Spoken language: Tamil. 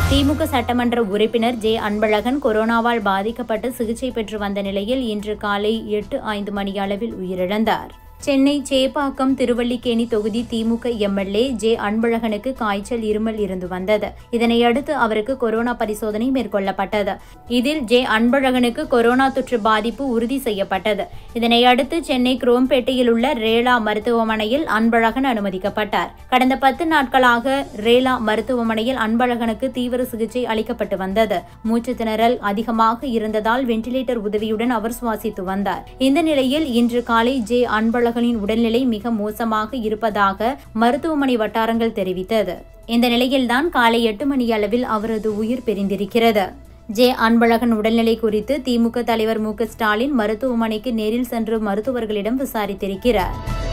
திமுக சட்டமன்ற உறுப்பினர் ஜே அன்பழகன் கொரோனாவால் பாதிக்கப்பட்டு சிகிச்சை பெற்று வந்த நிலையில் இன்று காலை எட்டு ஐந்து மணி அளவில் உயிரிழந்தார் சென்னை சேப்பாக்கம் திருவல்லிக்கேணி தொகுதி திமுக எம்எல்ஏ ஜே அன்பழகனுக்கு காய்ச்சல் இருமல் இருந்து வந்தது இதனையடுத்து அவருக்கு கொரோனா பரிசோதனை மேற்கொள்ளப்பட்டது இதில் ஜே அன்பழகனுக்கு கொரோனா தொற்று பாதிப்பு உறுதி செய்யப்பட்டது இதனையடுத்து சென்னை குரோம்பேட்டையில் உள்ள ரேலா மருத்துவமனையில் அன்பழகன் அனுமதிக்கப்பட்டார் கடந்த பத்து நாட்களாக ரேலா மருத்துவமனையில் அன்பழகனுக்கு தீவிர சிகிச்சை அளிக்கப்பட்டு வந்தது மூச்சு திணறல் அதிகமாக இருந்ததால் வெண்டிலேட்டர் உதவியுடன் அவர் சுவாசித்து வந்தார் இந்த நிலையில் இன்று காலை ஜே அன்பழகன் அன்பழகனின் உடல்நிலை மிக மோசமாக இருப்பதாக மருத்துவமனை வட்டாரங்கள் தெரிவித்தது இந்த நிலையில்தான் காலை எட்டு மணி அளவில் அவரது உயிர் பிரிந்திருக்கிறது ஜே அன்பழகன் உடல்நிலை குறித்து திமுக தலைவர் மு ஸ்டாலின் மருத்துவமனைக்கு நேரில் சென்று மருத்துவர்களிடம் விசாரித்திருக்கிறார்